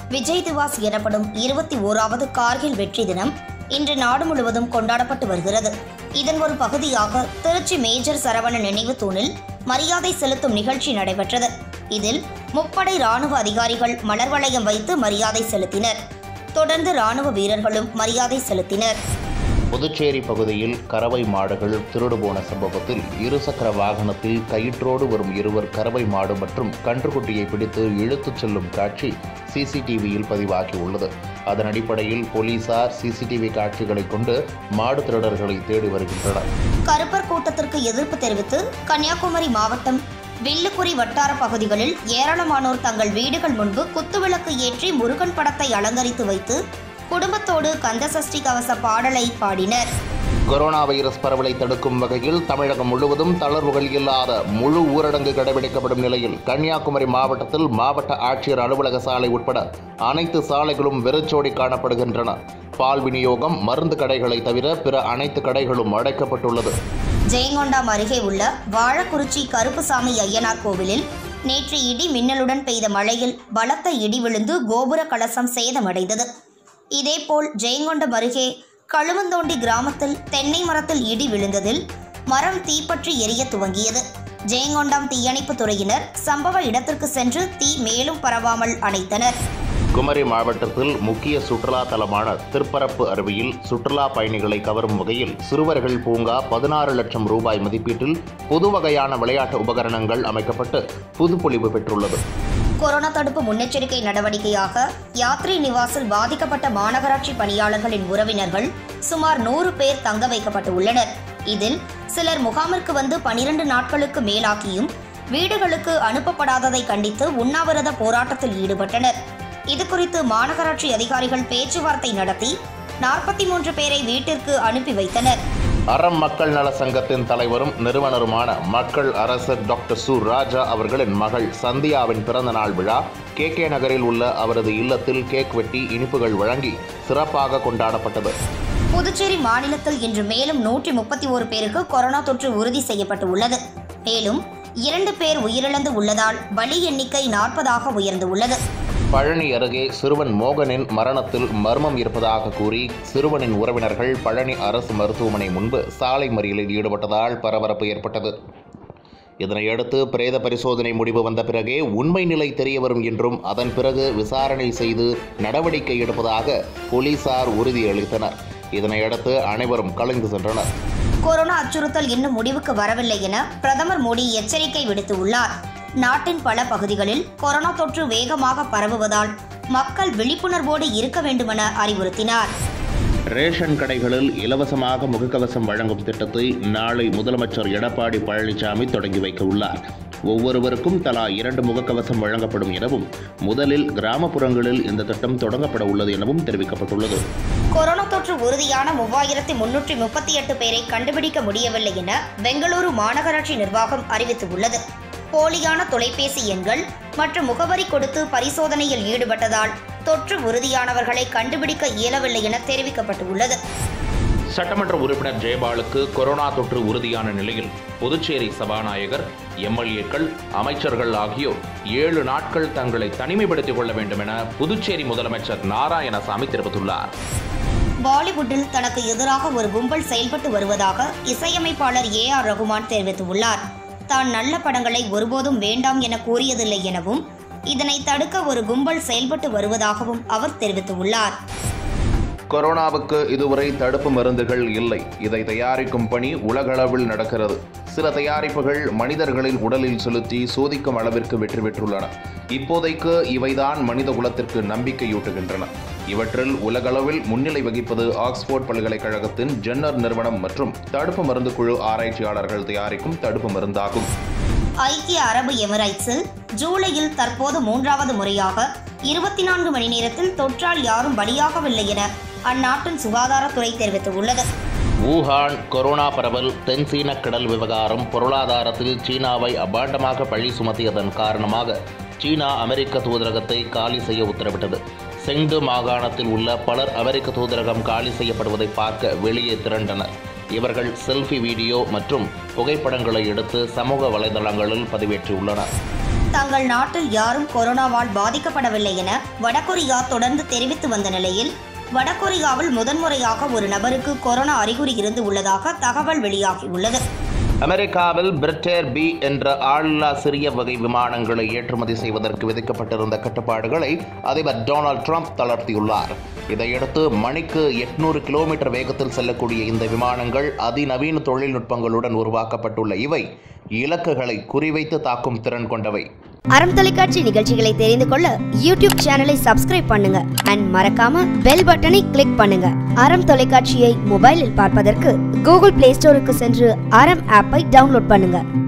விஜய் திவாஸ் எனப்படும் இருபத்தி ஓராவது கார்கில் வெற்றி தினம் இன்று நாடு முழுவதும் கொண்டாடப்பட்டு வருகிறது இதன் ஒரு பகுதியாக திருச்சி மேஜர் சரவண நினைவு தூணில் மரியாதை செலுத்தும் நிகழ்ச்சி நடைபெற்றது இதில் முப்படை ராணுவ அதிகாரிகள் மலர் வளையம் வைத்து மரியாதை செலுத்தினர் தொடர்ந்து ராணுவ வீரர்களும் மரியாதை செலுத்தினர் புதுச்சேரி பகுதியில் கறவை மாடுகள் திருடு போன சம்பவத்தில் இருசக்கர வாகனத்தில் கயிற்றோடு வரும் இருவர் கறவை மாடு மற்றும் கன்றுக்குட்டியை பிடித்து இழுத்துச் செல்லும் காட்சி சிசிடிவியில் பதிவாகியுள்ளது அதன் அடிப்படையில் போலீசார் சிசிடிவி காட்சிகளை கொண்டு மாடு திருடர்களை தேடி வருகின்றனர் கருப்பர் கூட்டத்திற்கு எதிர்ப்பு தெரிவித்து கன்னியாகுமரி மாவட்டம் வில்லுக்குறி வட்டார பகுதிகளில் ஏராளமானோர் தங்கள் வீடுகள் முன்பு குத்துவிளக்கு ஏற்றி முருகன் படத்தை அலங்கரித்து வைத்து குடும்பத்தோடு கந்தசஷ்டி கவச பாடலை பாடினர் கொரோனா வைரஸ் பரவலை தடுக்கும் வகையில் தமிழகம் முழுவதும் தளர்வுகள் இல்லாத முழு ஊரடங்கு கடைபிடிக்கப்படும் நிலையில் கன்னியாகுமரி மாவட்டத்தில் மாவட்ட ஆட்சியர் அலுவலக சாலை உட்பட அனைத்து சாலைகளும் வெறிச்சோடி காணப்படுகின்றன பால் விநியோகம் மருந்து கடைகளை தவிர பிற அனைத்து கடைகளும் அடைக்கப்பட்டுள்ளது ஜெயங்கொண்டாம் அருகே உள்ள வாழக்குறிச்சி கருப்புசாமி ஐயனார் கோவிலில் நேற்று இடி மின்னலுடன் பெய்த மழையில் பலத்த இடி விழுந்து கோபுர கலசம் சேதமடைந்தது இதேபோல் ஜெயங்கொண்டம் அருகே கழுவந்தோண்டி கிராமத்தில் தென்னை மரத்தில் இடி விழுந்ததில் மரம் தீப்பற்றி எரிய துவங்கியது ஜெயங்கொண்டாம் தீயணைப்பு துறையினர் சம்பவ இடத்திற்கு சென்று தீ மேலும் பரவாமல் அணைத்தனர் குமரி மாவட்டத்தில் முக்கிய சுற்றுலா தலமான திருப்பரப்பு அருவியில் சுற்றுலா பயணிகளை கவரும் வகையில் சிறுவர்கள் பூங்கா பதினாறு லட்சம் ரூபாய் மதிப்பீட்டில் புது வகையான விளையாட்டு உபகரணங்கள் அமைக்கப்பட்டு புதுப்பொலிவு பெற்றுள்ளது கொரோனா தடுப்பு முன்னெச்சரிக்கை நடவடிக்கையாக யாத்ரி நிவாசில் பாதிக்கப்பட்ட மாநகராட்சி பணியாளர்களின் உறவினர்கள் சுமார் நூறு பேர் தங்க வைக்கப்பட்டு உள்ளனர் இதில் சிலர் முகாமிற்கு வந்து பனிரெண்டு நாட்களுக்கு மேலாக்கியும் வீடுகளுக்கு அனுப்பப்படாததை கண்டித்து உண்ணாவிரத போராட்டத்தில் ஈடுபட்டனர் இதுகுறித்து மாநகராட்சி அதிகாரிகள் பேச்சுவார்த்தை நடத்தி நாற்பத்தி மூன்று பேரை வீட்டிற்கு அனுப்பி வைத்தனர் அறம் மக்கள் நல சங்கத்தின் தலைவரும் நிறுவனருமான மக்கள் அரசர் டாக்டர் சு ராஜா அவர்களின் மகள் சந்தியாவின் பிறந்த நாள் விழா கே கே நகரில் உள்ள அவரது இல்லத்தில் கேக் வெட்டி இனிப்புகள் வழங்கி சிறப்பாக கொண்டாடப்பட்டது புதுச்சேரி மாநிலத்தில் இன்று மேலும் நூற்றி முப்பத்தி ஓரு பேருக்கு கொரோனா தொற்று உறுதி செய்யப்பட்டு உள்ளது மேலும் இரண்டு பேர் உயிரிழந்து உள்ளதால் பலி எண்ணிக்கை நாற்பதாக உயர்ந்துள்ளது பழனி அருகே சிறுவன் மோகனின் மரணத்தில் மர்மம் இருப்பதாக கூறி சிறுவனின் உறவினர்கள் பழனி அரசு மருத்துவமனை முன்பு சாலை மறியலில் ஈடுபட்டதால் பரபரப்பு ஏற்பட்டது இதனையடுத்து பிரேத பரிசோதனை முடிவு வந்த பிறகே உண்மை நிலை தெரிய வரும் என்றும் அதன் பிறகு விசாரணை செய்து நடவடிக்கை எடுப்பதாக போலீசார் உறுதியளித்தனர் இதனையடுத்து அனைவரும் கலைந்து சென்றனர் கொரோனா அச்சுறுத்தல் இன்னும் முடிவுக்கு வரவில்லை என பிரதமர் மோடி எச்சரிக்கை விடுத்துள்ளார் நாட்டின் பல பகுதிகளில் கொரோனா தொற்று வேகமாக பரவுவதால் மக்கள் விழிப்புணர்வோடு இருக்க வேண்டுமென அறிவுறுத்தினார் ரேஷன் கடைகளில் இலவசமாக முகக்கவசம் வழங்கும் திட்டத்தை நாளை முதலமைச்சர் எடப்பாடி பழனிசாமி தொடங்கி வைக்க உள்ளார் ஒவ்வொருவருக்கும் தலா இரண்டு முகக்கவசம் வழங்கப்படும் எனவும் முதலில் கிராமப்புறங்களில் இந்த திட்டம் தொடங்கப்பட உள்ளது எனவும் தெரிவிக்கப்பட்டுள்ளது கொரோனா தொற்று உறுதியான மூவாயிரத்தி முன்னூற்றி முப்பத்தி எட்டு பேரை கண்டுபிடிக்க முடியவில்லை என பெங்களூரு மாநகராட்சி நிர்வாகம் அறிவித்துள்ளது போலியான தொலைபேசி எண்கள் மற்றும் முகவரி கொடுத்து பரிசோதனையில் ஈடுபட்டதால் தொற்று உறுதியானவர்களை கண்டுபிடிக்க இயலவில்லை என தெரிவிக்கப்பட்டுள்ளது சட்டமன்ற உறுப்பினர் ஜெயபாலுக்கு கொரோனா தொற்று உறுதியான நிலையில் புதுச்சேரி சபாநாயகர் எம்எல்ஏக்கள் அமைச்சர்கள் ஆகியோர் ஏழு நாட்கள் தங்களை தனிமைப்படுத்திக் கொள்ள வேண்டும் என புதுச்சேரி முதலமைச்சர் நாராயணசாமி தெரிவித்துள்ளார் பாலிவுட்டில் தனக்கு எதிராக ஒரு கும்பல் செயல்பட்டு வருவதாக இசையமைப்பாளர் ஏ ஆர் ரகுமான் தெரிவித்துள்ளார் தான் நல்ல படங்களை ஒருபோதும் வேண்டாம் என கூறியதில்லை எனவும் இதனை தடுக்க ஒரு கும்பல் செயல்பட்டு வருவதாகவும் அவர் தெரிவித்துள்ளார் கொரோனாவுக்கு இதுவரை தடுப்பு மருந்துகள் இல்லை இதை தயாரிக்கும் பணி உலகளவில் நடக்கிறது சில தயாரிப்புகள் மனிதர்களின் உடலில் செலுத்தி சோதிக்கும் அளவிற்கு வெற்றி பெற்றுள்ளன இப்போதைக்கு இவைதான் மனித குலத்திற்கு நம்பிக்கையூட்டுகின்றன இவற்றில் உலகளவில் முன்னிலை வகிப்பது ஆக்ஸ்போர்ட் பல்கலைக்கழகத்தின் ஜென்னர் நிறுவனம் மற்றும் தடுப்பு மருந்து குழு ஆராய்ச்சியாளர்கள் தயாரிக்கும் தடுப்பு மருந்தாகும் ஐக்கிய அரபு எமிரைட்ஸில் ஜூலையில் தற்போது மூன்றாவது முறையாக இருபத்தி நான்கு மணி நேரத்தில் தொற்றால் யாரும் பலியாகவில்லை என அந்நாட்டின் சுகாதாரத்துறை தெரிவித்துள்ளது வூஹான் கொரோனா பரவல் தென்சீன கடல் விவகாரம் பொருளாதாரத்தில் சீனாவை அபாண்டமாக பழி சுமத்தியதன் காரணமாக சீனா அமெரிக்க தூதரகத்தை காலி செய்ய உத்தரவிட்டது செங்டு மாகாணத்தில் உள்ள பலர் அமெரிக்க தூதரகம் காலி செய்யப்படுவதை பார்க்க வெளியே திரண்டனர் இவர்கள் செல்ஃபி வீடியோ மற்றும் புகைப்படங்களை எடுத்து சமூக வலைதளங்களில் பதிவேற்றியுள்ளனர் தங்கள் நாட்டில் யாரும் கொரோனாவால் பாதிக்கப்படவில்லை என வடகொரியா தொடர்ந்து தெரிவித்து வந்த நிலையில் வடகொரியாவில் முதன்முறையாக ஒரு நபருக்கு கொரோனா அறிகுறி இருந்து உள்ளதாக தகவல் வெளியாகியுள்ளது அமெரிக்காவில் பிரிட்டேர் பி என்ற ஆளில்லா சிறிய வகை விமானங்களை ஏற்றுமதி செய்வதற்கு விதிக்கப்பட்டிருந்த கட்டுப்பாடுகளை அதிபர் டொனால்ட் ட்ரம்ப் தளர்த்தியுள்ளார் இதையடுத்து மணிக்கு எட்நூறு கிலோமீட்டர் வேகத்தில் செல்லக்கூடிய இந்த விமானங்கள் அதிநவீன தொழில்நுட்பங்களுடன் உருவாக்கப்பட்டுள்ள இவை இலக்குகளை குறிவைத்து தாக்கும் திறன் கொண்டவை அறம் தொலைக்காட்சி நிகழ்ச்சிகளை தெரிந்து கொள்ள யூடியூப் சேனலை சப்ஸ்கிரைப் பண்ணுங்க அண்ட் மறக்காம பெல் பட்டனை கிளிக் பண்ணுங்க அறம் தொலைக்காட்சியை மொபைலில் பார்ப்பதற்கு கூகுள் பிளே ஸ்டோருக்கு சென்று அறம் ஆப்பை டவுன்லோட் பண்ணுங்க